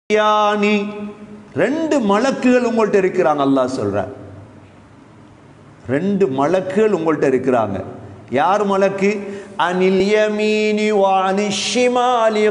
யானி ரெண்டு மலக்குகள் உங்கள்கிட்ட இருக்கிறாங்க அல்லாஹ் சொல்றார் ரெண்டு மலக்குகள் உங்கள்கிட்ட இருக்கிறாங்க யார் மலக்கு அனில் யமீனி வானி ஷிமாலி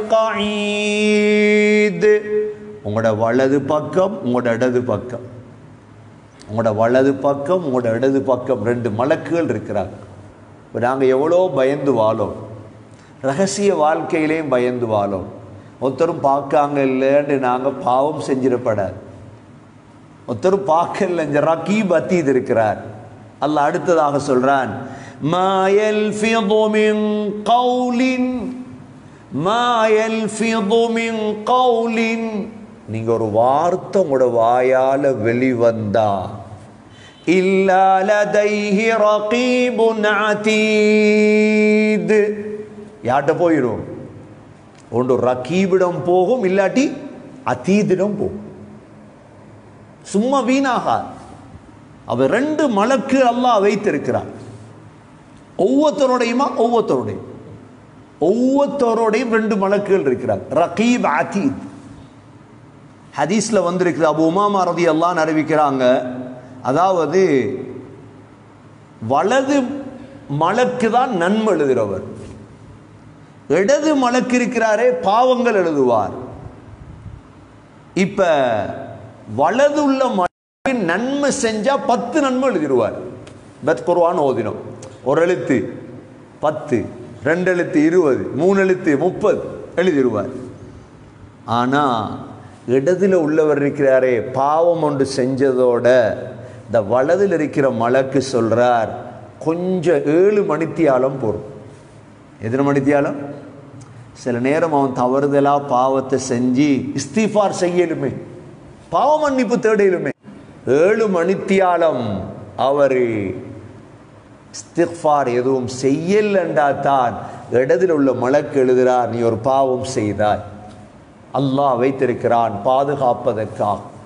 கஈத் உங்களோட வலது பக்கம் உங்களோட இடது பக்கம் உங்களோட வலது பக்கம் உங்களோட இடது பக்கம் ரெண்டு மலக்குகள் இருக்கிறாங்க இப்போ நாங்கள் எவ்வளோ பயந்து வாழோம் ரகசிய வாழ்க்கையிலையும் பயந்து வாழோம் ஒருத்தரும் பார்க்காங்க இல்லைன்னு நாங்கள் பாவம் செஞ்சிடப்படாது ஒருத்தரும் பார்க்கல இந்த ரகீப் அத்தீத் இருக்கிறார் அல்லாஹ் அடுத்ததாக சொல்றான் மாயல் மின் கௌலின் மாயல் மின் கௌலின் நீங்க ஒரு வார்த்தை உங்களோட வாயால வெளிவந்தா இல்லா லதைஹி ரகீபுன் அதீத் யார்கிட்ட போயிடும் ஒன்று ரகீபிடம் போகும் இல்லாட்டி அதீதிடம் போகும் சும்மா வீணாகாது அவ ரெண்டு மலக்கு அல்லாஹ் வைத்திருக்கிறார் ஒவ்வொருத்தருடையுமா ஒவ்வொருத்தருடையும் ஒவ்வொருத்தரோடையும் ரெண்டு மலக்குகள் இருக்கிறார் ரகீப் அதீத் ஹதீஸ்ல வந்திருக்குது அபு உமாமா ரதி அல்லான்னு அறிவிக்கிறாங்க அதாவது வலது மலக்கு தான் நன்மை எழுதுகிறவர் இடது மலக்கு இருக்கிறாரே பாவங்கள் எழுதுவார் இப்ப வலது உள்ள மலக்கு நன்மை செஞ்சா பத்து நன்மை எழுதிடுவார் பத் குர்வான் ஓதினோம் ஒரு எழுத்து பத்து ரெண்டு எழுத்து இருபது மூணு எழுத்து முப்பது எழுதிடுவார் ஆனா இடதுல உள்ளவர் இருக்கிறாரே பாவம் ஒன்று செஞ்சதோட இந்த வலதில் இருக்கிற மலக்கு சொல்றார் கொஞ்சம் ஏழு மணித்தியாலம் போடும் எத்தனை மணித்தியாலம் சில நேரம் அவன் தவறுதலா பாவத்தை செஞ்சு இஸ்திஃபார் செய்யலுமே பாவ மன்னிப்பு தேடையிலுமே ஏழு மணித்தியாலம் அவர் இஸ்திஃபார் எதுவும் செய்யலண்டா தான் இடத்தில் உள்ள மலக்கு எழுதுகிறார் நீ ஒரு பாவம் செய்தாய் அல்லாஹ் வைத்திருக்கிறான் பாதுகாப்பதற்காக